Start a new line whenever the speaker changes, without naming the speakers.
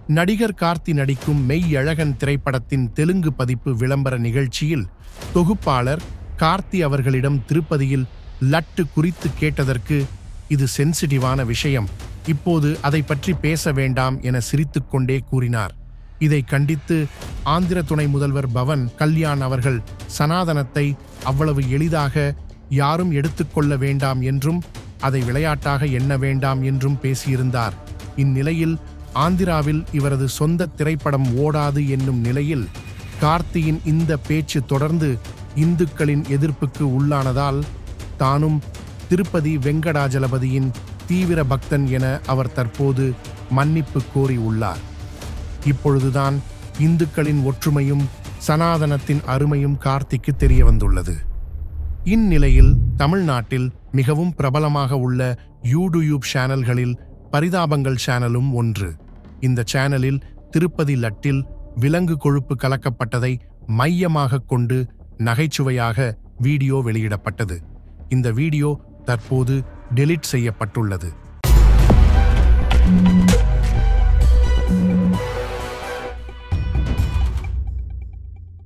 நடிகர் கார்த்தி நடிக்கும் மெய்யழகன் திரைப்படத்தின் தெலுங்கு பதிப்பு விளம்பர நிகழ்ச்சியில் தொகுப்பாளர் கார்த்தி அவர்களிடம் திருப்பதியில் லட்டு குறித்து கேட்டதற்கு இது சென்சிட்டிவான விஷயம் இப்போது அதை பற்றி பேச வேண்டாம் என சிரித்துக்கொண்டே கூறினார் இதை கண்டித்து ஆந்திர துணை முதல்வர் பவன் கல்யாண் அவர்கள் சனாதனத்தை அவ்வளவு எளிதாக யாரும் எடுத்துக்கொள்ள வேண்டாம் என்றும் அதை விளையாட்டாக எண்ண வேண்டாம் என்றும் பேசியிருந்தார் இந்நிலையில் ஆந்திராவில் இவரது சொந்த திரைப்படம் ஓடாது என்னும் நிலையில் கார்த்தியின் இந்த பேச்சு தொடர்ந்து இந்துக்களின் எதிர்ப்புக்கு உள்ளானதால் தானும் திருப்பதி வெங்கடாஜலபதியின் தீவிர பக்தன் என அவர் தற்போது மன்னிப்பு கோரி உள்ளார் இப்பொழுதுதான் இந்துக்களின் ஒற்றுமையும் சனாதனத்தின் அருமையும் கார்த்திக்கு தெரிய வந்துள்ளது இந்நிலையில் தமிழ்நாட்டில் மிகவும் பிரபலமாக உள்ள யூடியூப் சேனல்களில் பரிதாபங்கள் சேனலும் ஒன்று இந்த சேனலில் திருப்பதி லட்டில் விலங்கு கொழுப்பு கலக்கப்பட்டதை மையமாகக் கொண்டு நகைச்சுவையாக வீடியோ வெளியிடப்பட்டது இந்த வீடியோ தற்போது டெலிட் செய்யப்பட்டுள்ளது